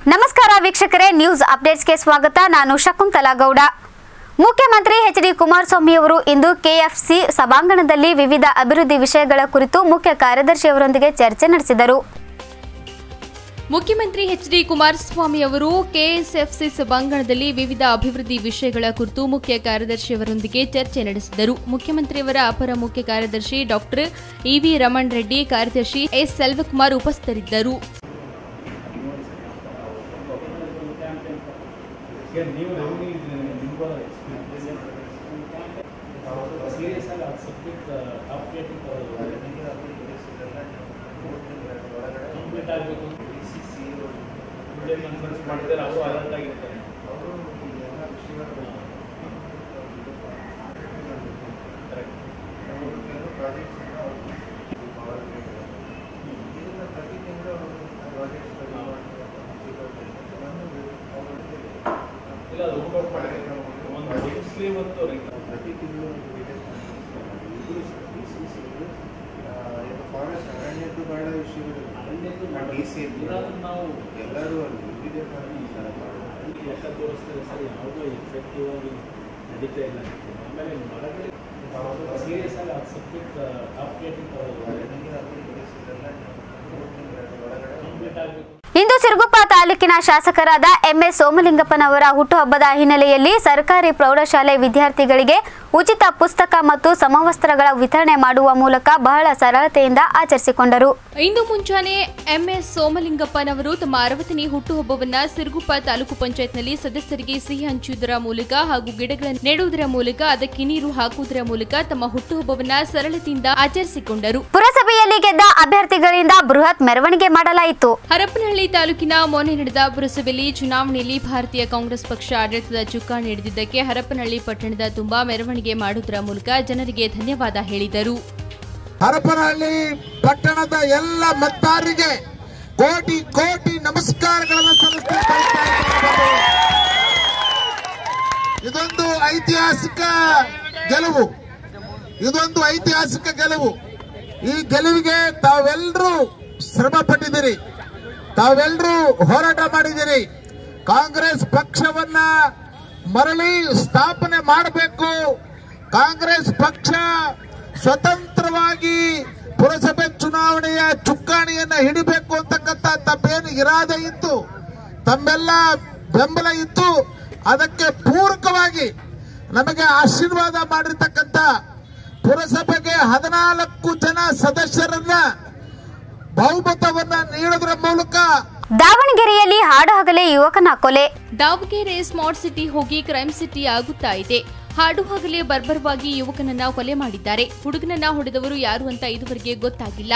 ನಮಸ್ಕಾರ ವೀಕ್ಷಕರೇ ನ್ಯೂಸ್ ಅಪ್ಡೇಟ್ಸ್ಗೆ ಸ್ವಾಗತ ನಾನು ಶಕುಂತಲಾ ಗೌಡ ಮುಖ್ಯಮಂತ್ರಿ ಎಚ್ ಡಿ ಕುಮಾರಸ್ವಾಮಿಯವರು ಇಂದು ಕೆಎಫ್ಸಿ ಸಭಾಂಗಣದಲ್ಲಿ ವಿವಿಧ ಅಭಿವೃದ್ಧಿ ವಿಷಯಗಳ ಕುರಿತು ಮುಖ್ಯ ಕಾರ್ಯದರ್ಶಿಯವರೊಂದಿಗೆ ಚರ್ಚೆ ನಡೆಸಿದರು ಮುಖ್ಯಮಂತ್ರಿ ಎಚ್ ಡಿ ಕುಮಾರಸ್ವಾಮಿ ಅವರು ಕೆಎಸ್ಎಫ್ಸಿ ಸಭಾಂಗಣದಲ್ಲಿ ವಿವಿಧ ಅಭಿವೃದ್ಧಿ ವಿಷಯಗಳ ಕುರಿತು ಮುಖ್ಯ ಕಾರ್ಯದರ್ಶಿಯವರೊಂದಿಗೆ ಚರ್ಚೆ ನಡೆಸಿದರು ಮುಖ್ಯಮಂತ್ರಿಯವರ ಅಪರ ಮುಖ್ಯ ಕಾರ್ಯದರ್ಶಿ ಡಾಕ್ಟರ್ ಇವಿ ರಮಣ್ ರೆಡ್ಡಿ ಕಾರ್ಯದರ್ಶಿ ಎಸ್ ಸೆಲ್ವಕುಮಾರ್ ಉಪಸ್ಥಿತರಿದ್ದರು ನೀವು ನಮಗೆ ನಿಮ್ಗೂ ಸೀರಿಯಸ್ ಆಗಿ ಅದು ಸಬ್ಜೆಕ್ಟ್ ಅಪ್ಡೇಟಿಂಗ್ ಕಂಪ್ಲೀಟ್ ಆಗಬೇಕು ಒಳ್ಳೆ ಕಾನ್ಫರೆನ್ಸ್ ಮಾಡಿದ್ದಾರೆ ಅವರು ಅಲರ್ಟ್ ಆಗಿರ್ತಾರೆ ಇಲ್ಲ ಅದು ವರ್ಕೌಟ್ ಮಾಡಿ ಒಂದು ಮುಸ್ಲಿಂ ಮತ್ತು ಪ್ರತಿ ತಿಂಗಳು ಫಾರೆಸ್ಟ್ ಅರಣ್ಯದ್ದು ಬಹಳ ವಿಷಯಗಳು ಡಿ ಸಿ ಇದನ್ನು ನಾವು ಎಲ್ಲರೂ ಅಲ್ಲಿ ವಿವಿಧ ಲೆಕ್ಕ ತೋರಿಸ್ತಾರೆ ಸರ್ ಯಾವುದೋ ಎಫೆಕ್ಟಿವ್ ಆಗಿ ನಡೀತಾ ಇಲ್ಲ ಆಮೇಲೆ ಮರಗಳು ಸೀರಿಯಸ್ ಆಗಿ ಅದು ಸಬ್ಜೆಕ್ಟ್ ಅಪ್ಡೇಟಿಂಗ್ ಕಂಪ್ಲೀಟ್ ಆಗಬೇಕು ಇಂದು ಸಿರುಗುಪ್ಪ ತಾಲೂಕಿನ ಶಾಸಕರಾದ ಎಂಎಸ್ ಸೋಮಲಿಂಗಪ್ಪನವರ ಹುಟ್ಟುಹಬ್ಬದ ಹಿನ್ನೆಲೆಯಲ್ಲಿ ಸರ್ಕಾರಿ ಪ್ರೌಢಶಾಲೆ ವಿದ್ಯಾರ್ಥಿಗಳಿಗೆ ಉಚಿತ ಪುಸ್ತಕ ಮತ್ತು ಸಮವಸ್ತ್ರಗಳ ವಿತರಣೆ ಮಾಡುವ ಮೂಲಕ ಬಹಳ ಸರಳತೆಯಿಂದ ಆಚರಿಸಿಕೊಂಡರು ಇಂದು ಮುಂಜಾನೆ ಎಂಎಸ್ ಸೋಮಲಿಂಗಪ್ಪನವರು ತಮ್ಮ ಅರವತ್ತನೇ ಹುಟ್ಟುಹಬ್ಬವನ್ನ ಸಿರುಗುಪ್ಪ ತಾಲೂಕು ಪಂಚಾಯತ್ನಲ್ಲಿ ಸದಸ್ಯರಿಗೆ ಸಿಹಿ ಹಂಚುವುದರ ಮೂಲಕ ಹಾಗೂ ಗಿಡಗಳನ್ನು ನೆಡುವುದರ ಮೂಲಕ ಅದಕ್ಕೆ ನೀರು ಹಾಕುವುದರ ಮೂಲಕ ತಮ್ಮ ಹುಟ್ಟುಹಬ್ಬವನ್ನ ಸರಳತೆಯಿಂದ ಆಚರಿಸಿಕೊಂಡರು ಪುರಸಭೆಯಲ್ಲಿ ಗೆದ್ದ ಅಭ್ಯರ್ಥಿಗಳಿಂದ ಬೃಹತ್ ಮೆರವಣಿಗೆ ಮಾಡಲಾಯಿತು ಹರಪನಹಳ್ಳಿ ತಾಲೂಕಿನ ಮೊನ್ನೆ ನಡೆದ ಪುರಸಭೆಯಲ್ಲಿ ಚುನಾವಣೆಯಲ್ಲಿ ಭಾರತೀಯ ಕಾಂಗ್ರೆಸ್ ಪಕ್ಷ ಆಡಳಿತದ ಚುಕ್ಕಾಣಿ ಹಿಡಿದಿದ್ದಕ್ಕೆ ಹರಪನಹಳ್ಳಿ ಪಟ್ಟಣದ ತುಂಬಾ ಮೆರವಣಿಗೆ ಮಾಡುವುದರ ಮೂಲಕ ಜನರಿಗೆ ಧನ್ಯವಾದ ಹೇಳಿದರು ಹರಪನಹಳ್ಳಿ ಪಟ್ಟಣದ ಎಲ್ಲ ಮತದಾರರಿಗೆ ಕೋಟಿ ಕೋಟಿ ನಮಸ್ಕಾರಗಳನ್ನು ಸಲ್ಲಿಸ್ತಾ ಇದ್ದೇನೆ. ಇದೊಂದು ಐತಿಹಾಸಿಕ ಗೆಲುವು ಇದೊಂದು ಐತಿಹಾಸಿಕ ಗೆಲುವು ಈ ಗೆಲುವಿಗೆ ತಾವೆಲ್ಲರೂ ಶ್ರಮ ಪಟ್ಟಿದ್ದೀರಿ ತಾವೆಲ್ಲರೂ ಹೋರಾಟ ಮಾಡಿದ್ದೀರಿ ಕಾಂಗ್ರೆಸ್ ಪಕ್ಷವನ್ನ ಮರಳಿ ಸ್ಥಾಪನೆ ಮಾಡಬೇಕು ಕಾಂಗ್ರೆಸ್ ಪಕ್ಷ ಸ್ವತಂತ್ರವಾಗಿ ಪುರಸಭೆ ಚುನಾವಣೆಯ ಚುಕ್ಕಾಣಿಯನ್ನ ಹಿಡಿಬೇಕು ಅಂತಕ್ಕಂಥ ತಮ್ಮೇನು ಇರಾದೆ ಇತ್ತು ತಮ್ಮೆಲ್ಲ ಬೆಂಬಲ ಇತ್ತು ಅದಕ್ಕೆ ಪೂರಕವಾಗಿ ನಮಗೆ ಆಶೀರ್ವಾದ ಮಾಡಿರ್ತಕ್ಕಂಥ ಪುರಸಭೆಗೆ ಹದಿನಾಲ್ಕು ಜನ ಸದಸ್ಯರನ್ನ ಬಹುಮತವನ್ನ ನೀಡೋದ್ರ ಮೂಲಕ ದಾವಣಗೆರೆಯಲ್ಲಿ ಹಾಡು ಹಗಲೇ ಯುವಕನ ಕೊಲೆ ದಾವಣಗೆರೆ ಸ್ಮಾರ್ಟ್ ಸಿಟಿ ಹೋಗಿ ಕ್ರೈಮ್ ಸಿಟಿ ಆಗುತ್ತಾ ಇದೆ ಹಾಡು ಹಗಲೇ ಬರ್ಬರವಾಗಿ ಯುವಕನನ್ನ ಕೊಲೆ ಮಾಡಿದ್ದಾರೆ ಹುಡುಗನನ್ನ ಹೊಡೆದವರು ಯಾರು ಅಂತ ಇದುವರೆಗೆ ಗೊತ್ತಾಗಿಲ್ಲ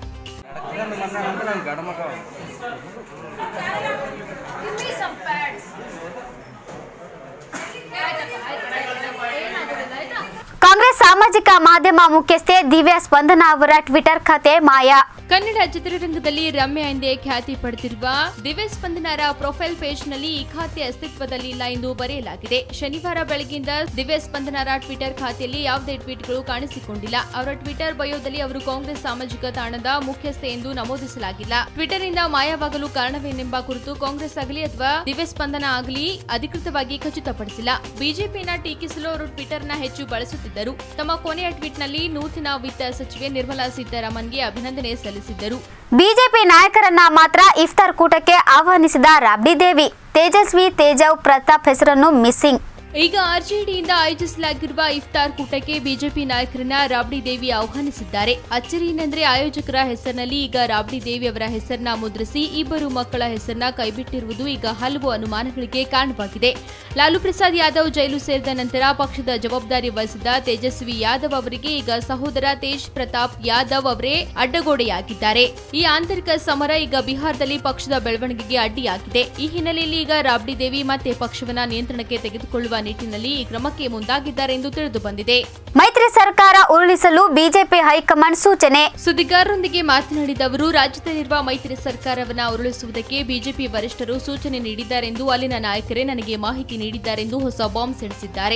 ಕಾಂಗ್ರೆಸ್ ಸಾಮಾಜಿಕ ಮಾಧ್ಯಮ ಮುಖ್ಯಸ್ಥೆ ದಿವ್ಯಾ ಸ್ಪಂದನ ಅವರ ಟ್ವಿಟರ್ ಖಾತೆ ಮಾಯಾ ಕನ್ನಡ ಚಿತ್ರರಂಗದಲ್ಲಿ ರಮ್ಯ ಎಂದೇ ಖ್ಯಾತಿ ಪಡೆದಿರುವ ದಿವ್ಯ ಸ್ಪಂದನರ ಪ್ರೊಫೈಲ್ ಪೇಜ್ನಲ್ಲಿ ಈ ಖಾತೆ ಅಸ್ತಿತ್ವದಲ್ಲಿಲ್ಲ ಎಂದು ಬರೆಯಲಾಗಿದೆ ಶನಿವಾರ ಬೆಳಗ್ಗೆಯಿಂದ ದಿವ್ಯ ಸ್ಪಂದನರ ಟ್ವಿಟರ್ ಖಾತೆಯಲ್ಲಿ ಯಾವುದೇ ಟ್ವೀಟ್ಗಳು ಕಾಣಿಸಿಕೊಂಡಿಲ್ಲ ಅವರ ಟ್ವಿಟರ್ ಬಯೋದಲ್ಲಿ ಅವರು ಕಾಂಗ್ರೆಸ್ ಸಾಮಾಜಿಕ ತಾಣದ ಮುಖ್ಯಸ್ಥೆ ಎಂದು ನಮೂದಿಸಲಾಗಿಲ್ಲ ಟ್ವಿಟರ್ ಇಂದ ಮಾಯವಾಗಲು ಕಾರಣವೇನೆಂಬ ಕುರಿತು ಕಾಂಗ್ರೆಸ್ ಆಗಲಿ ಅಥವಾ ದಿವ್ಯ ಸ್ಪಂದನ ಆಗಲಿ ಅಧಿಕೃತವಾಗಿ ಖಚಿತಪಡಿಸಿಲ್ಲ ಬಿಜೆಪಿಯನ್ನ ಟೀಕಿಸಲು ಅವರು ಟ್ವಿಟರ್ನ ಹೆಚ್ಚು ಬಳಸುತ್ತಿದ್ದರು ತಮ್ಮ ಕೊನೆಯ ಟ್ವೀಟ್ನಲ್ಲಿ ನೂತನ ವಿತ್ತ ಸಚಿವೆ ನಿರ್ಮಲಾ ಸೀತಾರಾಮನ್ಗೆ ಅಭಿನಂದನೆ ಸಲ್ಲಿಸಿದ್ದರು ಬಿಜೆಪಿ ನಾಯಕರನ್ನ ಮಾತ್ರ ಇಫ್ತಾರ್ ಕೂಟಕ್ಕೆ ಆಹ್ವಾನಿಸಿದ ರಾಬ್ಡಿ ದೇವಿ ತೇಜಸ್ವಿ ತೇಜವ್ ಪ್ರತಾಪ್ ಹೆಸರನ್ನು ಮಿಸ್ಸಿಂಗ್ ಈಗ ಆರ್ಜೆಡಿಯಿಂದ ಆಯೋಜಿಸಲಾಗಿರುವ ಇಫ್ತಾರ್ ಕೂಟಕ್ಕೆ ಬಿಜೆಪಿ ನಾಯಕರನ್ನ ರಾಬ್ಡಿ ದೇವಿ ಆಹ್ವಾನಿಸಿದ್ದಾರೆ ಅಚ್ಚರಿ ಏನಂದ್ರೆ ಆಯೋಜಕರ ಹೆಸರಿನಲ್ಲಿ ಈಗ ರಾಬ್ಡಿ ದೇವಿ ಅವರ ಹೆಸರನ್ನ ಮುದ್ರಿಸಿ ಇಬ್ಬರು ಮಕ್ಕಳ ಹೆಸರನ್ನ ಕೈಬಿಟ್ಟಿರುವುದು ಈಗ ಹಲವು ಅನುಮಾನಗಳಿಗೆ ಕಾರಣವಾಗಿದೆ ಲಾಲು ಪ್ರಸಾದ್ ಯಾದವ್ ಜೈಲು ಸೇರಿದ ನಂತರ ಪಕ್ಷದ ಜವಾಬ್ದಾರಿ ವಹಿಸಿದ ತೇಜಸ್ವಿ ಯಾದವ್ ಅವರಿಗೆ ಈಗ ಸಹೋದರ ತೇಜ್ ಪ್ರತಾಪ್ ಯಾದವ್ ಅವರೇ ಅಡ್ಡಗೋಡೆಯಾಗಿದ್ದಾರೆ ಈ ಆಂತರಿಕ ಸಮರ ಈಗ ಬಿಹಾರದಲ್ಲಿ ಪಕ್ಷದ ಬೆಳವಣಿಗೆಗೆ ಅಡ್ಡಿಯಾಗಿದೆ ಈ ಹಿನ್ನೆಲೆಯಲ್ಲಿ ಈಗ ರಾಬ್ಡಿ ದೇವಿ ಮತ್ತೆ ಪಕ್ಷವನ್ನ ನಿಯಂತ್ರಣಕ್ಕೆ ತೆಗೆದುಕೊಳ್ಳುವ ನಿಟ್ಟಿನಲ್ಲಿ ಈ ಕ್ರಮಕ್ಕೆ ಮುಂದಾಗಿದ್ದಾರೆ ಎಂದು ತಿಳಿದು ಬಂದಿದೆ ಮೈತ್ರಿ ಸರ್ಕಾರ ಉರುಳಿಸಲು ಬಿಜೆಪಿ ಹೈಕಮಾಂಡ್ ಸೂಚನೆ ಸುದ್ದಿಗಾರರೊಂದಿಗೆ ಮಾತನಾಡಿದ ಅವರು ರಾಜ್ಯದಲ್ಲಿರುವ ಮೈತ್ರಿ ಸರ್ಕಾರವನ್ನ ಉರುಳಿಸುವುದಕ್ಕೆ ಬಿಜೆಪಿ ವರಿಷ್ಠರು ಸೂಚನೆ ನೀಡಿದ್ದಾರೆಂದು ಅಲ್ಲಿನ ನಾಯಕರೇ ನನಗೆ ಮಾಹಿತಿ ನೀಡಿದ್ದಾರೆಂದು ಹೊಸ ಬಾಂಬ್ ಸಿಡಿಸಿದ್ದಾರೆ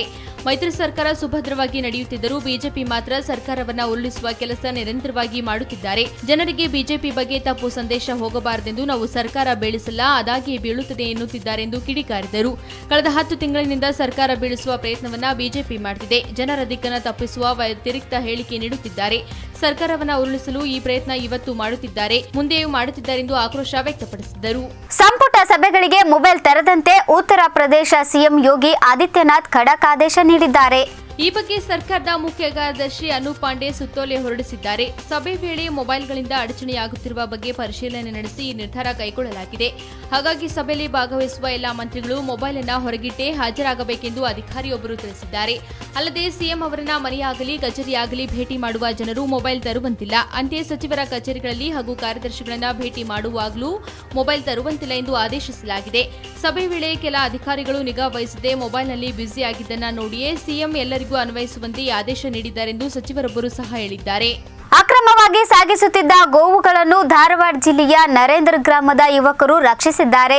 ಮೈತ್ರಿ ಸರ್ಕಾರ ಸುಭದ್ರವಾಗಿ ನಡೆಯುತ್ತಿದ್ದರೂ ಬಿಜೆಪಿ ಮಾತ್ರ ಸರ್ಕಾರವನ್ನ ಉರುಳಿಸುವ ಕೆಲಸ ನಿರಂತರವಾಗಿ ಮಾಡುತ್ತಿದ್ದಾರೆ ಜನರಿಗೆ ಬಿಜೆಪಿ ಬಗ್ಗೆ ತಪ್ಪು ಸಂದೇಶ ಹೋಗಬಾರದೆಂದು ನಾವು ಸರ್ಕಾರ ಬೀಳಿಸಲ್ಲ ಅದಾಗಿಯೇ ಬೀಳುತ್ತದೆ ಎನ್ನುತ್ತಿದ್ದಾರೆಂದು ಕಿಡಿಕಾರಿದರು ಕಳೆದ ಹತ್ತು ತಿಂಗಳಿನಿಂದ ಸರ್ಕಾರ ಬೀಳಿಸುವ ಪ್ರಯತ್ನವನ್ನ ಬಿಜೆಪಿ ಮಾಡುತ್ತಿದೆ ಜನರ ದಿಕ್ಕನ್ನ ತಪ್ಪಿಸುವ ವ್ಯತಿರಿಕ್ತ ಹೇಳಿಕೆ ನೀಡುತ್ತಿದ್ದಾರೆ ಸರ್ಕಾರವನ್ನ ಉರುಳಿಸಲು ಈ ಪ್ರಯತ್ನ ಇವತ್ತು ಮಾಡುತ್ತಿದ್ದಾರೆ ಮುಂದೆಯೂ ಮಾಡುತ್ತಿದ್ದಾರೆಂದು ಆಕ್ರೋಶ ವ್ಯಕ್ತಪಡಿಸಿದರು ಸಂಪುಟ ಸಭೆಗಳಿಗೆ ಮೊಬೈಲ್ ತೆರೆದಂತೆ ಉತ್ತರ ಪ್ರದೇಶ ಸಿಎಂ ಯೋಗಿ ಆದಿತ್ಯನಾಥ್ ಖಡಕ್ ಆದೇಶ ನೀಡಿದ್ದಾರೆ ಈ ಬಗ್ಗೆ ಸರ್ಕಾರದ ಮುಖ್ಯ ಕಾರ್ಯದರ್ಶಿ ಅನೂಪ್ ಪಾಂಡೆ ಸುತ್ತೋಲೆ ಹೊರಡಿಸಿದ್ದಾರೆ ಸಭೆ ವೇಳೆ ಮೊಬೈಲ್ಗಳಿಂದ ಅಡಚಣೆಯಾಗುತ್ತಿರುವ ಬಗ್ಗೆ ಪರಿಶೀಲನೆ ನಡೆಸಿ ಈ ನಿರ್ಧಾರ ಕೈಗೊಳ್ಳಲಾಗಿದೆ ಹಾಗಾಗಿ ಸಭೆಯಲ್ಲಿ ಭಾಗವಹಿಸುವ ಎಲ್ಲಾ ಮಂತ್ರಿಗಳು ಮೊಬೈಲ್ ಅನ್ನ ಹೊರಗಿಟ್ಟೇ ಹಾಜರಾಗಬೇಕೆಂದು ಅಧಿಕಾರಿಯೊಬ್ಬರು ತಿಳಿಸಿದ್ದಾರೆ ಅಲ್ಲದೆ ಸಿಎಂ ಅವರನ್ನ ಮನೆಯಾಗಲಿ ಕಚೇರಿಯಾಗಲಿ ಭೇಟಿ ಮಾಡುವ ಜನರು ಮೊಬೈಲ್ ತರುವಂತಿಲ್ಲ ಅಂತೆಯೇ ಸಚಿವರ ಕಚೇರಿಗಳಲ್ಲಿ ಹಾಗೂ ಕಾರ್ಯದರ್ಶಿಗಳನ್ನ ಭೇಟಿ ಮಾಡುವಾಗಲೂ ಮೊಬೈಲ್ ತರುವಂತಿಲ್ಲ ಎಂದು ಆದೇಶಿಸಲಾಗಿದೆ ಸಭೆ ವೇಳೆ ಕೆಲ ಅಧಿಕಾರಿಗಳು ನಿಗಾ ವಹಿಸದೆ ಮೊಬೈಲ್ನಲ್ಲಿ ಬ್ಯುಸಿ ಆಗಿದ್ದನ್ನ ನೋಡಿಯೇ ಸಿಎಂ ಎಲ್ಲರಿಗೂ ಅನ್ವಯಿಸುವಂತೆ ಈ ಆದೇಶ ನೀಡಿದ್ದಾರೆಂದು ಸಚಿವರೊಬ್ಬರು ಸಹ ಹೇಳಿದ್ದಾರೆ ಅಕ್ರಮವಾಗಿ ಸಾಗಿಸುತ್ತಿದ್ದ ಗೋವುಗಳನ್ನು ಧಾರವಾಡ ಜಿಲ್ಲೆಯ ನರೇಂದ್ರ ಗ್ರಾಮದ ಯುವಕರು ರಕ್ಷಿಸಿದ್ದಾರೆ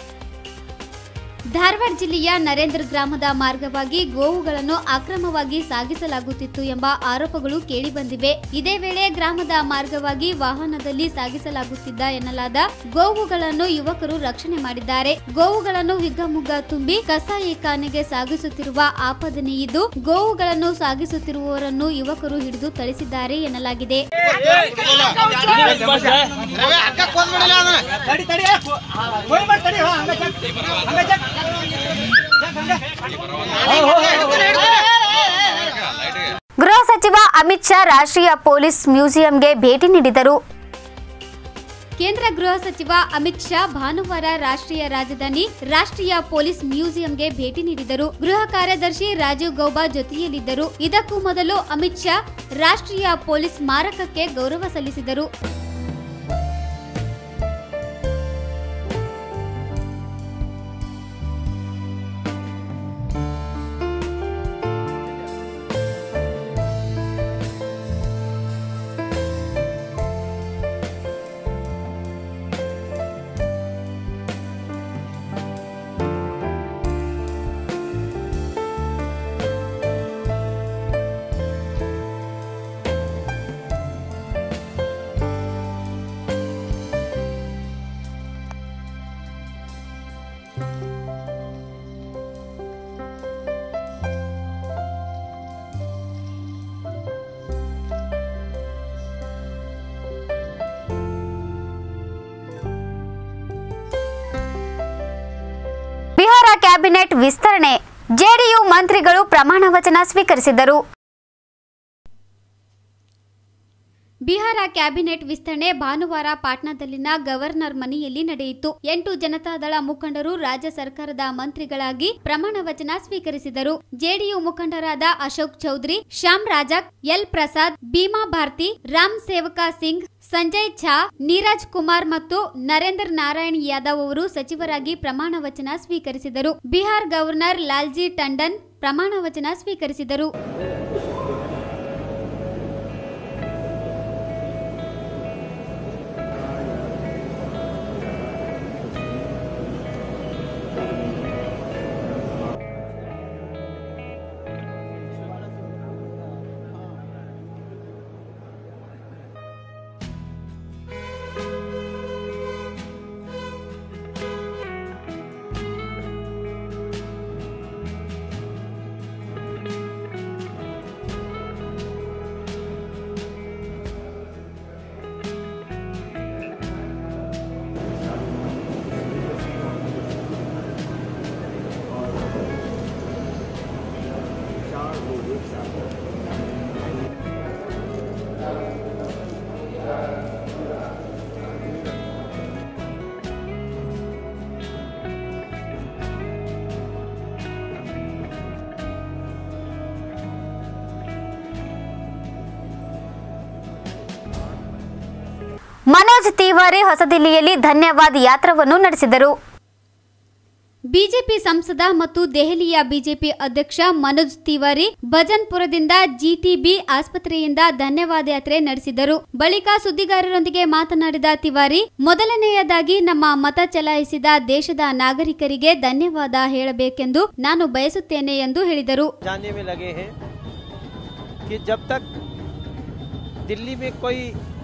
ಧಾರವಾಡ ಜಿಲ್ಲೆಯ ನರೇಂದ್ರ ಗ್ರಾಮದ ಮಾರ್ಗವಾಗಿ ಗೋವುಗಳನ್ನು ಅಕ್ರಮವಾಗಿ ಸಾಗಿಸಲಾಗುತ್ತಿತ್ತು ಎಂಬ ಆರೋಪಗಳು ಕೇಳಿಬಂದಿವೆ ಇದೇ ವೇಳೆ ಗ್ರಾಮದ ಮಾರ್ಗವಾಗಿ ವಾಹನದಲ್ಲಿ ಸಾಗಿಸಲಾಗುತ್ತಿದ್ದ ಎನ್ನಲಾದ ಗೋವುಗಳನ್ನು ಯುವಕರು ರಕ್ಷಣೆ ಮಾಡಿದ್ದಾರೆ ಗೋವುಗಳನ್ನು ಹಿಗ್ಗಮುಗ್ಗ ತುಂಬಿ ಕಸಾಯಿಖಾನೆಗೆ ಸಾಗಿಸುತ್ತಿರುವ ಆಪಾದನೆ ಇದ್ದು ಗೋವುಗಳನ್ನು ಸಾಗಿಸುತ್ತಿರುವವರನ್ನು ಯುವಕರು ಹಿಡಿದು ಥಳಿಸಿದ್ದಾರೆ ಎನ್ನಲಾಗಿದೆ ಗೃಹ ಸಚಿವ ಅಮಿತ್ ಶಾ ರಾಷ್ಟ್ರೀಯ ಪೊಲೀಸ್ ಮ್ಯೂಸಿಯಂಗೆ ಭೇಟಿ ನೀಡಿದರು ಕೇಂದ್ರ ಗೃಹ ಸಚಿವ ಅಮಿತ್ ಶಾ ಭಾನುವಾರ ರಾಷ್ಟ್ರೀಯ ರಾಜಧಾನಿ ರಾಷ್ಟ್ರೀಯ ಪೊಲೀಸ್ ಮ್ಯೂಸಿಯಂಗೆ ಭೇಟಿ ನೀಡಿದರು ಗೃಹ ಕಾರ್ಯದರ್ಶಿ ರಾಜೀವ್ ಗೌಬಾ ಜೊತೆಯಲ್ಲಿದ್ದರು ಇದಕ್ಕೂ ಮೊದಲು ಅಮಿತ್ ಶಾ ರಾಷ್ಟ್ರೀಯ ಪೊಲೀಸ್ ಸ್ಮಾರಕಕ್ಕೆ ಗೌರವ ಸಲ್ಲಿಸಿದರು ಬಿಹಾರ ಕ್ಯಾಬಿನೆಟ್ ವಿಸ್ತರಣೆ ಜೆಡಿಯು ಮಂತ್ರಿಗಳು ಪ್ರಮಾಣ ವಚನ ಸ್ವೀಕರಿಸಿದರು ಬಿಹಾರ ಕ್ಯಾಬಿನೆಟ್ ವಿಸ್ತರಣೆ ಭಾನುವಾರ ಪಾಟ್ನಾದಲ್ಲಿನ ಗವರ್ನರ್ ಮನೆಯಲ್ಲಿ ನಡೆಯಿತು ಎಂಟು ಜನತಾದಳ ಮುಖಂಡರು ರಾಜ್ಯ ಸರ್ಕಾರದ ಮಂತ್ರಿಗಳಾಗಿ ಪ್ರಮಾಣ ವಚನ ಸ್ವೀಕರಿಸಿದರು ಜೆಡಿಯು ಮುಖಂಡರಾದ ಅಶೋಕ್ ಚೌಧರಿ ಶ್ಯಾಮ್ ರಾಜಕ್ ಎಲ್ ಪ್ರಸಾದ್ ಭೀಮಾ ಭಾರತಿ ರಾಮ್ ಸೇವಕ ಸಿಂಗ್ ಸಂಜಯ್ ಝಾ ನೀರಜ್ ಕುಮಾರ್ ಮತ್ತು ನರೇಂದ್ರ ನಾರಾಯಣ್ ಯಾದವ್ ಅವರು ಸಚಿವರಾಗಿ ಪ್ರಮಾಣ ವಚನ ಸ್ವೀಕರಿಸಿದರು ಬಿಹಾರ್ ಗವರ್ನರ್ ಲಾಲ್ಜಿ ಟಂಡನ್ ಪ್ರಮಾಣ ವಚನ ಸ್ವೀಕರಿಸಿದರು ಮನೋಜ್ ತಿವಾರಿ ಹೊಸದಿಲ್ಲಿಯಲ್ಲಿ ಧನ್ಯವಾದ ಯಾತ್ರವನ್ನು ನಡೆಸಿದರು ಬಿಜೆಪಿ ಸಂಸದ ಮತ್ತು ದೆಹಲಿಯ ಬಿಜೆಪಿ ಅಧ್ಯಕ್ಷ ಮನೋಜ್ ತಿವಾರಿ ಭಜನ್ಪುರದಿಂದ ಜಿಟಿಬಿ ಆಸ್ಪತ್ರೆಯಿಂದ ಧನ್ಯವಾದ ಯಾತ್ರೆ ನಡೆಸಿದರು ಬಳಿಕ ಸುದ್ದಿಗಾರರೊಂದಿಗೆ ಮಾತನಾಡಿದ ತಿವಾರಿ ಮೊದಲನೆಯದಾಗಿ ನಮ್ಮ ಮತ ಚಲಾಯಿಸಿದ ದೇಶದ ನಾಗರಿಕರಿಗೆ ಧನ್ಯವಾದ ಹೇಳಬೇಕೆಂದು ನಾನು ಬಯಸುತ್ತೇನೆ ಎಂದು ಹೇಳಿದರು जाने में लगे हैं कि जब तक दिल्ली में कोई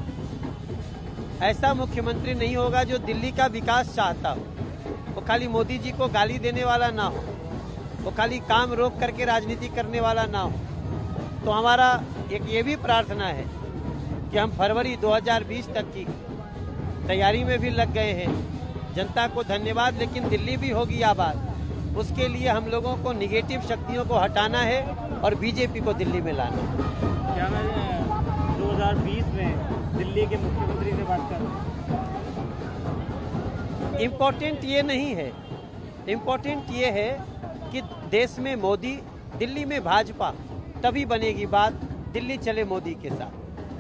ऐसा मुख्यमंत्री नहीं होगा जो दिल्ली का विकास चाहता हो वो खाली मोदी जी को गाली देने वाला ना हो वो खाली काम रोक करके राजनीति करने वाला ना हो तो हमारा एक ये भी प्रार्थना है कि हम फरवरी 2020 तक की तैयारी में भी लग गए हैं जनता को धन्यवाद लेकिन दिल्ली भी होगी आबाद उसके लिए हम लोगों को निगेटिव शक्तियों को हटाना है और बीजेपी को दिल्ली में लाना है क्या मैं 2020 में दिल्ली के मुख्यमंत्री से बात कर इम्पोर्टेंट ये नहीं है इम्पोर्टेंट ये है कि देश में मोदी दिल्ली में भाजपा तभी बनेगी बात दिल्ली चले मोदी के साथ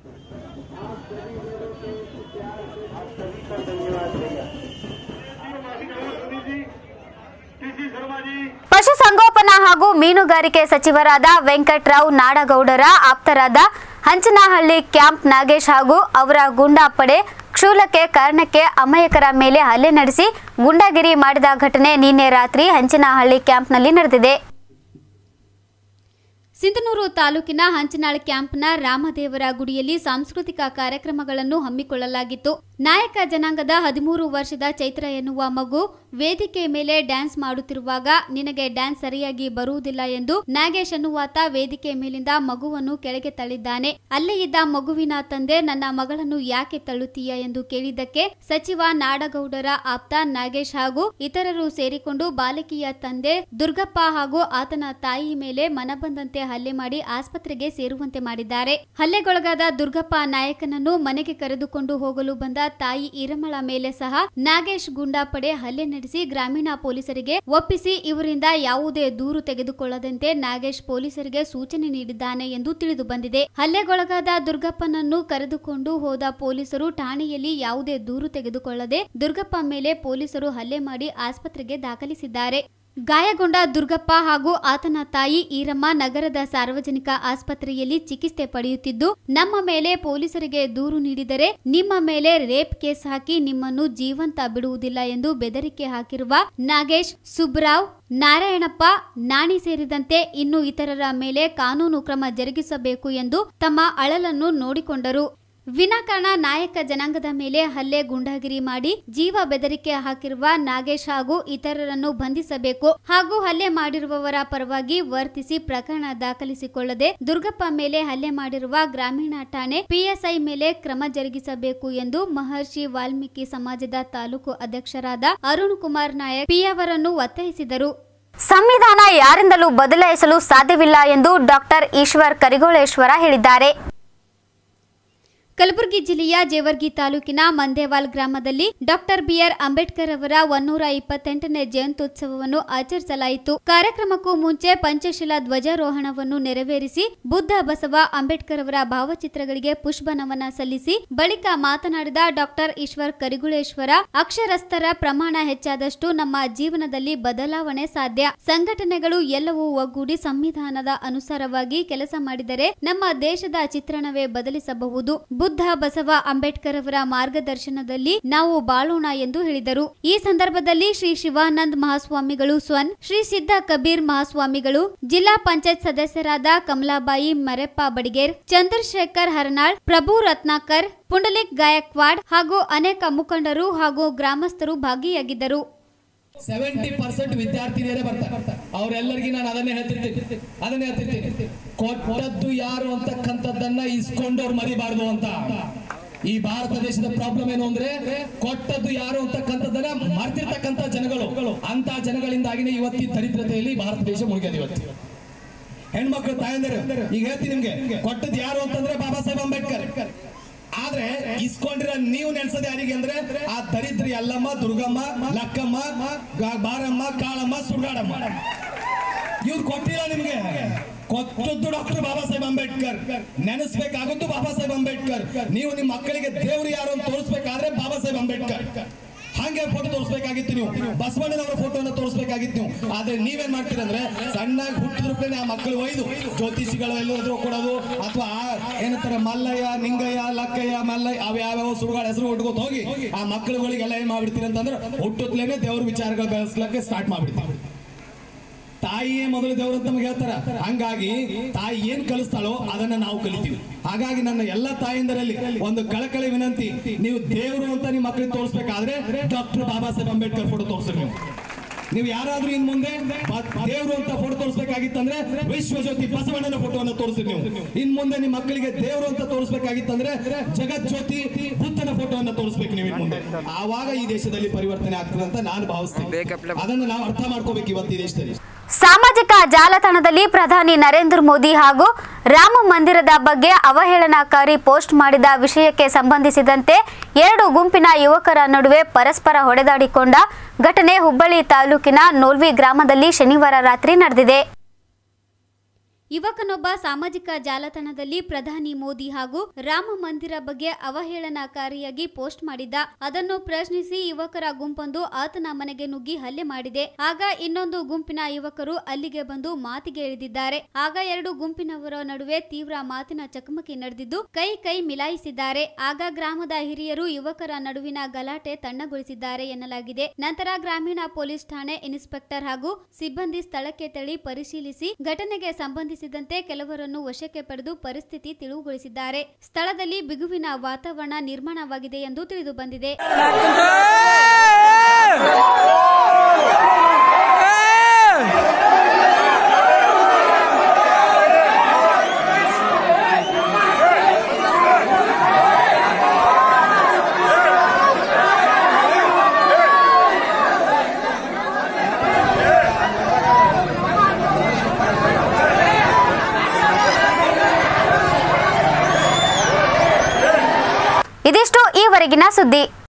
ಪಶುಸಂಗೋಪನಾ ಹಾಗೂ ಮೀನುಗಾರಿಕೆ ಸಚಿವರಾದ ವೆಂಕಟರಾವ್ ನಾಡಗೌಡರ ಆಪ್ತರಾದ ಹಂಚನಹಳ್ಳಿ ಕ್ಯಾಂಪ್ ನಾಗೇಶ್ ಹಾಗೂ ಅವರ ಗೂಂಡಾ ಪಡೆ ಕ್ಷೂಲಕ್ಕೆ ಕಾರಣಕ್ಕೆ ಅಮಾಯಕರ ಮೇಲೆ ಹಲ್ಲೆ ನಡೆಸಿ ಗುಂಡಾಗಿರಿ ಮಾಡಿದ ಘಟನೆ ನಿನ್ನೆ ರಾತ್ರಿ ಹಂಚನಹಳ್ಳಿ ಕ್ಯಾಂಪ್ನಲ್ಲಿ ನಡೆದಿದೆ ಸಿಂಧನೂರು ತಾಲೂಕಿನ ಹಂಚನಾಳ್ ಕ್ಯಾಂಪ್ನ ರಾಮದೇವರ ಗುಡಿಯಲ್ಲಿ ಸಾಂಸ್ಕೃತಿಕ ಕಾರ್ಯಕ್ರಮಗಳನ್ನು ಹಮ್ಮಿಕೊಳ್ಳಲಾಗಿತ್ತು ನಾಯಕ ಜನಾಂಗದ ಹದಿಮೂರು ವರ್ಷದ ಚೈತ್ರ ಎನ್ನುವ ಮಗು ವೇದಿಕೆ ಮೇಲೆ ಡ್ಯಾನ್ಸ್ ಮಾಡುತ್ತಿರುವಾಗ ನಿನಗೆ ಡ್ಯಾನ್ಸ್ ಸರಿಯಾಗಿ ಬರುವುದಿಲ್ಲ ಎಂದು ನಾಗೇಶ್ ಎನ್ನುವಾತ ವೇದಿಕೆ ಮೇಲಿಂದ ಮಗುವನ್ನು ಕೆಳಗೆ ತಳ್ಳಿದ್ದಾನೆ ಅಲ್ಲೇ ಇದ್ದ ಮಗುವಿನ ತಂದೆ ನನ್ನ ಮಗಳನ್ನು ಯಾಕೆ ತಳ್ಳುತ್ತೀಯ ಎಂದು ಕೇಳಿದ್ದಕ್ಕೆ ಸಚಿವ ನಾಡಗೌಡರ ಆಪ್ತ ನಾಗೇಶ್ ಹಾಗೂ ಇತರರು ಸೇರಿಕೊಂಡು ಬಾಲಕಿಯ ತಂದೆ ದುರ್ಗಪ್ಪ ಹಾಗೂ ಆತನ ತಾಯಿ ಮೇಲೆ ಮನಬಂದಂತೆ ಹಲ್ಲೆ ಮಾಡಿ ಆಸ್ಪತ್ರೆಗೆ ಸೇರುವಂತೆ ಮಾಡಿದ್ದಾರೆ ಹಲ್ಲೆಗೊಳಗಾದ ದುರ್ಗಪ್ಪ ನಾಯಕನನ್ನು ಮನೆಗೆ ಕರೆದುಕೊಂಡು ಹೋಗಲು ಬಂದ ತಾಯಿ ಈರಮಳ ಮೇಲೆ ಸಹ ನಾಗೇಶ್ ಗುಂಡಾ ಪಡೆ ಹಲ್ಲೆ ನಡೆಸಿ ಗ್ರಾಮೀಣ ಪೊಲೀಸರಿಗೆ ಒಪ್ಪಿಸಿ ಇವರಿಂದ ಯಾವುದೇ ದೂರು ತೆಗೆದುಕೊಳ್ಳದಂತೆ ನಾಗೇಶ್ ಪೊಲೀಸರಿಗೆ ಸೂಚನೆ ನೀಡಿದ್ದಾನೆ ಎಂದು ತಿಳಿದು ಬಂದಿದೆ ಹಲ್ಲೆಗೊಳಗಾದ ದುರ್ಗಪ್ಪನನ್ನು ಕರೆದುಕೊಂಡು ಹೋದ ಪೊಲೀಸರು ಠಾಣೆಯಲ್ಲಿ ಯಾವುದೇ ದೂರು ತೆಗೆದುಕೊಳ್ಳದೆ ದುರ್ಗಪ್ಪ ಮೇಲೆ ಪೊಲೀಸರು ಹಲ್ಲೆ ಮಾಡಿ ಆಸ್ಪತ್ರೆಗೆ ದಾಖಲಿಸಿದ್ದಾರೆ ಗಾಯಗೊಂಡ ದುರ್ಗಪ್ಪ ಹಾಗೂ ಆತನ ತಾಯಿ ಈರಮ್ಮ ನಗರದ ಸಾರ್ವಜನಿಕ ಆಸ್ಪತ್ರೆಯಲ್ಲಿ ಚಿಕಿತ್ಸೆ ಪಡೆಯುತ್ತಿದ್ದು ನಮ್ಮ ಮೇಲೆ ಪೊಲೀಸರಿಗೆ ದೂರು ನೀಡಿದರೆ ನಿಮ್ಮ ಮೇಲೆ ರೇಪ್ ಕೇಸ್ ಹಾಕಿ ನಿಮ್ಮನ್ನು ಜೀವಂತ ಬಿಡುವುದಿಲ್ಲ ಎಂದು ಬೆದರಿಕೆ ಹಾಕಿರುವ ನಾಗೇಶ್ ಸುಬ್ರಾವ್ ನಾರಾಯಣಪ್ಪ ನಾಣಿ ಸೇರಿದಂತೆ ಇನ್ನು ಇತರರ ಮೇಲೆ ಕಾನೂನು ಕ್ರಮ ಜರುಗಿಸಬೇಕು ಎಂದು ತಮ್ಮ ಅಳಲನ್ನು ನೋಡಿಕೊಂಡರು ವಿನಾಕಾರಣ ನಾಯಕ ಜನಾಂಗದ ಮೇಲೆ ಹಲ್ಲೆ ಗುಂಡಾಗಿರಿ ಮಾಡಿ ಜೀವ ಬೆದರಿಕೆ ಹಾಕಿರುವ ನಾಗೇಶ್ ಹಾಗೂ ಇತರರನ್ನು ಬಂಧಿಸಬೇಕು ಹಾಗೂ ಹಲ್ಲೆ ಮಾಡಿರುವವರ ಪರವಾಗಿ ವರ್ತಿಸಿ ಪ್ರಕರಣ ದಾಖಲಿಸಿಕೊಳ್ಳದೆ ದುರ್ಗಪ್ಪ ಮೇಲೆ ಹಲ್ಲೆ ಮಾಡಿರುವ ಗ್ರಾಮೀಣ ಠಾಣೆ ಪಿಎಸ್ಐ ಮೇಲೆ ಕ್ರಮ ಜರುಗಿಸಬೇಕು ಎಂದು ಮಹರ್ಷಿ ವಾಲ್ಮೀಕಿ ಸಮಾಜದ ತಾಲೂಕು ಅಧ್ಯಕ್ಷರಾದ ಅರುಣ್ ಕುಮಾರ್ ನಾಯಕ್ ಪಿ ಅವರನ್ನು ಒತ್ತಾಯಿಸಿದರು ಸಂವಿಧಾನ ಯಾರಿಂದಲೂ ಬದಲಾಯಿಸಲು ಸಾಧ್ಯವಿಲ್ಲ ಎಂದು ಡಾಕ್ಟರ್ ಈಶ್ವರ್ ಕರಿಗೋಳೇಶ್ವರ ಹೇಳಿದ್ದಾರೆ ಕಲಬುರಗಿ ಜಿಲ್ಲೆಯ ಜೇವರ್ಗಿ ತಾಲೂಕಿನ ಮಂದೇವಾಲ್ ಗ್ರಾಮದಲ್ಲಿ ಡಾಕ್ಟರ್ ಬಿಆರ್ ಅಂಬೇಡ್ಕರ್ ಅವರ ಒನ್ನೂರ ಇಪ್ಪತ್ತೆಂಟನೇ ಜಯಂತ್ಯುತ್ಸವವನ್ನು ಆಚರಿಸಲಾಯಿತು ಕಾರ್ಯಕ್ರಮಕ್ಕೂ ಮುಂಚೆ ಪಂಚಶಿಲಾ ಧ್ವಜಾರೋಹಣವನ್ನು ನೆರವೇರಿಸಿ ಬುದ್ಧ ಬಸವ ಅಂಬೇಡ್ಕರ್ ಅವರ ಭಾವಚಿತ್ರಗಳಿಗೆ ಪುಷ್ಪ ನಮನ ಸಲ್ಲಿಸಿ ಬಳಿಕ ಮಾತನಾಡಿದ ಡಾಕ್ಟರ್ ಈಶ್ವರ್ ಕರಿಗುಳೇಶ್ವರ ಅಕ್ಷರಸ್ಥರ ಪ್ರಮಾಣ ಹೆಚ್ಚಾದಷ್ಟು ನಮ್ಮ ಜೀವನದಲ್ಲಿ ಬದಲಾವಣೆ ಸಾಧ್ಯ ಸಂಘಟನೆಗಳು ಎಲ್ಲವೂ ಒಗ್ಗೂಡಿ ಸಂವಿಧಾನದ ಅನುಸಾರವಾಗಿ ಕೆಲಸ ಮಾಡಿದರೆ ನಮ್ಮ ದೇಶದ ಚಿತ್ರಣವೇ ಬದಲಿಸಬಹುದು ಬುದ್ಧ ಬಸವ ಅಂಬೇಡ್ಕರ್ ಅವರ ಮಾರ್ಗದರ್ಶನದಲ್ಲಿ ನಾವು ಬಾಳೋಣ ಎಂದು ಹೇಳಿದರು ಈ ಸಂದರ್ಭದಲ್ಲಿ ಶ್ರೀ ಶಿವಾನಂದ್ ಮಹಾಸ್ವಾಮಿಗಳು ಸ್ವನ್ ಶ್ರೀ ಸಿದ್ಧ ಕಬೀರ್ ಮಹಾಸ್ವಾಮಿಗಳು ಜಿಲ್ಲಾ ಪಂಚಾಯತ್ ಸದಸ್ಯರಾದ ಕಮಲಾಬಾಯಿ ಮರೆಪ್ಪ ಬಡಿಗೇರ್ ಚಂದ್ರಶೇಖರ್ ಹರ್ನಾಳ್ ಪ್ರಭು ರತ್ನಾಕರ್ ಪುಂಡಲಿಕ್ ಗಾಯಕ್ವಾಡ್ ಹಾಗೂ ಅನೇಕ ಮುಖಂಡರು ಹಾಗೂ ಗ್ರಾಮಸ್ಥರು ಭಾಗಿಯಾಗಿದ್ದರು ಸೆವೆಂಟಿ ಪರ್ಸೆಂಟ್ ವಿದ್ಯಾರ್ಥಿನಿಯರೇ ಬರ್ತಾರೆ ಅವರೆಲ್ಲರಿಗೂ ನಾನು ಅದನ್ನೇ ಹೇಳ್ತಿರ್ತೀನಿ ಅದನ್ನೇ ಹೇಳ್ತಿರ್ತೀನಿ ಕೊಟ್ಟದ್ದು ಯಾರು ಅಂತಕ್ಕಂಥದ್ದನ್ನ ಇಸ್ಕೊಂಡವ್ರು ಮರಿಬಾರ್ದು ಅಂತ ಈ ಭಾರತ ದೇಶದ ಪ್ರಾಬ್ಲಮ್ ಏನು ಅಂದ್ರೆ ಕೊಟ್ಟದ್ದು ಯಾರು ಅಂತಕ್ಕಂಥದ್ದನ್ನ ಮರ್ತಿರ್ತಕ್ಕಂಥ ಜನಗಳು ಅಂತ ಜನಗಳಿಂದಾಗಿನೇ ಇವತ್ತಿ ದರಿದ್ರತೆಯಲ್ಲಿ ಭಾರತ ದೇಶ ಮುಳುಗ್ಯದ ಇವತ್ತು ಹೆಣ್ಮಕ್ಳು ತಾಯಂದಿರು ಈಗ ಹೇಳ್ತೀನಿ ನಿಮ್ಗೆ ಕೊಟ್ಟದ್ದು ಯಾರು ಅಂತಂದ್ರೆ ಬಾಬಾ ಸಾಹೇಬ್ ಅಂಬೇಡ್ಕರ್ ಆದ್ರೆ ಇಸ್ಕೊಂಡಿರೋ ನೀವು ನೆನ್ಸೋದು ಯಾರಿಗೆ ಅಂದ್ರೆ ಆ ದರಿದ್ರಿ ಅಲ್ಲಮ್ಮ ದುರ್ಗಮ್ಮ ಲಕ್ಕಮ್ಮ ಗ- ಬಾರಮ್ಮ ಕಾಳಮ್ಮ ಸುಡ್ಗಾಡಮ್ಮ ಇವ್ರು ಕೊಟ್ಟಿಲ್ಲ ನಿಮ್ಗೆ ಕೊಟ್ಟದ್ದು ಡಾಕ್ಟರ್ ಬಾಬಾ ಸಾಹೇಬ್ ಅಂಬೇಡ್ಕರ್ ನೆನೆಸ್ಬೇಕಾಗುತ್ತು ಬಾಬಾ ಸಾಹೇಬ್ ಅಂಬೇಡ್ಕರ್ ನೀವು ನಿಮ್ಮ ಮಕ್ಕಳಿಗೆ ದೇವ್ರು ಯಾರು ಅಂತ ತೋರಿಸ್ಬೇಕಾದ್ರೆ ಬಾಬಾ ಸಾಹೇಬ್ ಅಂಬೇಡ್ಕರ್ ಹಂಗೆ ಫೋಟೋ ತೋರಿಸ್ಬೇಕಾಗಿತ್ತು ನೀವು ಬಸವಣ್ಣನವರ ಫೋಟೋನ ತೋರಿಸ್ಬೇಕಾಗಿತ್ತು ನೀವು ಆದ್ರೆ ನೀವೇನ್ ಮಾಡ್ತೀರಂದ್ರೆ ಸಣ್ಣಾಗಿ ಹುಟ್ಟಿದ್ರೂಪೇನೆ ಆ ಮಕ್ಕಳು ಒಯ್ದು ಜ್ಯೋತಿಷಿಗಳು ಎಲ್ಲಾದ್ರೂ ಕೊಡೋದು ಅಥವಾ ಏನಂತಾರೆ ಮಲ್ಲಯ್ಯ ನಿಂಗಯ್ಯ ಲಕ್ಕಯ್ಯ ಮಲ್ಲಯ್ಯ ಅವ ಯಾವ್ಯಾವ ಸುಡುಗಳ ಹೆಸರು ಹುಟ್ಕೋತ ಹೋಗಿ ಆ ಮಕ್ಕಳುಗಳಿಗೆಲ್ಲ ಏನ್ ಮಾಡ್ಬಿಡ್ತೀರಿ ಅಂತಂದ್ರೆ ಹುಟ್ಟುತ್ತಲೇನೆ ದೇವ್ರ ವಿಚಾರಗಳು ಬೆಳೆಸ್ಲಿಕ್ಕೆ ಸ್ಟಾರ್ಟ್ ಮಾಡ್ಬಿಡ್ತೀವಿ ತಾಯಿಯೇ ಮೊದಲು ದೇವರು ಅಂತ ನಮಗೆ ಹೇಳ್ತಾರ ಹಂಗಾಗಿ ತಾಯಿ ಏನ್ ಕಲಿಸ್ತಾಳೋ ಅದನ್ನ ನಾವು ಕಲಿತೀವಿ ಹಾಗಾಗಿ ನನ್ನ ಎಲ್ಲ ತಾಯಿಂದರಲ್ಲಿ ಒಂದು ಕಳಕಳಿ ವಿನಂತಿ ನೀವು ದೇವರು ಅಂತ ನಿಮ್ಮ ಮಕ್ಕಳಿಗೆ ತೋರಿಸ್ಬೇಕಾದ್ರೆ ಡಾಕ್ಟರ್ ಬಾಬಾ ಸಾಹೇಬ್ ಅಂಬೇಡ್ಕರ್ ಫೋಟೋ ತೋರಿಸ್ರಿ ನೀವು ನೀವು ಯಾರಾದ್ರೂ ಇನ್ ಮುಂದೆ ಬ- ದೇವ್ರು ಅಂತ ಫೋಟೋ ತೋರಿಸ್ಬೇಕಾಗಿತ್ತಂದ್ರೆ ವಿಶ್ವಜ್ಯೋತಿ ಬಸವಣ್ಣನ ಫೋಟೋವನ್ನು ತೋರಿಸ್ರಿ ನೀವು ಇನ್ ಮುಂದೆ ನಿಮ್ಮ ಮಕ್ಕಳಿಗೆ ದೇವ್ರು ಅಂತ ತೋರಿಸ್ಬೇಕಾಗಿತ್ತಂದ್ರೆ ಜಗಜ್ಯೋತಿ ಬುದ್ಧನ ಫೋಟೋವನ್ನು ತೋರಿಸ್ಬೇಕು ನೀವು ಇನ್ ಮುಂದೆ ಆವಾಗ ಈ ದೇಶದಲ್ಲಿ ಪರಿವರ್ತನೆ ಆಗ್ತದೆ ಅಂತ ನಾನು ಭಾವಿಸ್ತೀನಿ ಅದನ್ನು ನಾವು ಅರ್ಥ ಮಾಡ್ಕೋಬೇಕು ಇವತ್ತು ಈ ದೇಶದಲ್ಲಿ ಸಾಮಾಜಿಕ ಜಾಲತಾಣದಲ್ಲಿ ಪ್ರಧಾನಿ ನರೇಂದ್ರ ಮೋದಿ ಹಾಗೂ ರಾಮ ಮಂದಿರದ ಬಗ್ಗೆ ಅವಹೇಳನಕಾರಿ ಪೋಸ್ಟ್ ಮಾಡಿದ ವಿಷಯಕ್ಕೆ ಸಂಬಂಧಿಸಿದಂತೆ ಎರಡು ಗುಂಪಿನ ಯುವಕರ ನಡುವೆ ಪರಸ್ಪರ ಹೊಡೆದಾಡಿಕೊಂಡ ಘಟನೆ ಹುಬ್ಬಳ್ಳಿ ತಾಲೂಕಿನ ನೋಲ್ವಿ ಗ್ರಾಮದಲ್ಲಿ ಶನಿವಾರ ರಾತ್ರಿ ನಡೆದಿದೆ ಯುವಕನೊಬ್ಬ ಸಾಮಾಜಿಕ ಜಾಲತಾಣದಲ್ಲಿ ಪ್ರಧಾನಿ ಮೋದಿ ಹಾಗೂ ರಾಮ ಮಂದಿರ ಬಗ್ಗೆ ಅವಹೇಳನಕಾರಿಯಾಗಿ ಪೋಸ್ಟ್ ಮಾಡಿದ್ದ ಅದನ್ನು ಪ್ರಶ್ನಿಸಿ ಯುವಕರ ಗುಂಪೊಂದು ಆತನ ಮನೆಗೆ ನುಗ್ಗಿ ಹಲ್ಲೆ ಮಾಡಿದೆ ಆಗ ಇನ್ನೊಂದು ಗುಂಪಿನ ಯುವಕರು ಅಲ್ಲಿಗೆ ಬಂದು ಮಾತಿಗೆ ಇಳಿದಿದ್ದಾರೆ ಆಗ ಎರಡು ಗುಂಪಿನವರ ನಡುವೆ ತೀವ್ರ ಮಾತಿನ ಚಕಮಕಿ ನಡೆದಿದ್ದು ಕೈ ಕೈ ಮಿಲಾಯಿಸಿದ್ದಾರೆ ಆಗ ಗ್ರಾಮದ ಹಿರಿಯರು ಯುವಕರ ನಡುವಿನ ಗಲಾಟೆ ತಣ್ಣಗೊಳಿಸಿದ್ದಾರೆ ಎನ್ನಲಾಗಿದೆ ನಂತರ ಗ್ರಾಮೀಣ ಪೊಲೀಸ್ ಠಾಣೆ ಇನ್ಸ್ಪೆಕ್ಟರ್ ಹಾಗೂ ಸಿಬ್ಬಂದಿ ಸ್ಥಳಕ್ಕೆ ತೆರಳಿ ಪರಿಶೀಲಿಸಿ ಘಟನೆಗೆ ಸಂಬಂಧಿಸಿದಂತೆ ಕೆಲವರನ್ನು ವಶಕ್ಕೆ ಪಡೆದು ಪರಿಸ್ಥಿತಿ ತಿಳಿವುಗೊಳಿಸಿದ್ದಾರೆ ಸ್ಥಳದಲ್ಲಿ ಬಿಗುವಿನ ವಾತಾವರಣ ನಿರ್ಮಾಣವಾಗಿದೆ ಎಂದು ತಿಳಿದು ಬಂದಿದೆ ಇದಿಷ್ಟು ಈವರೆಗಿನ ಸುದ್ದಿ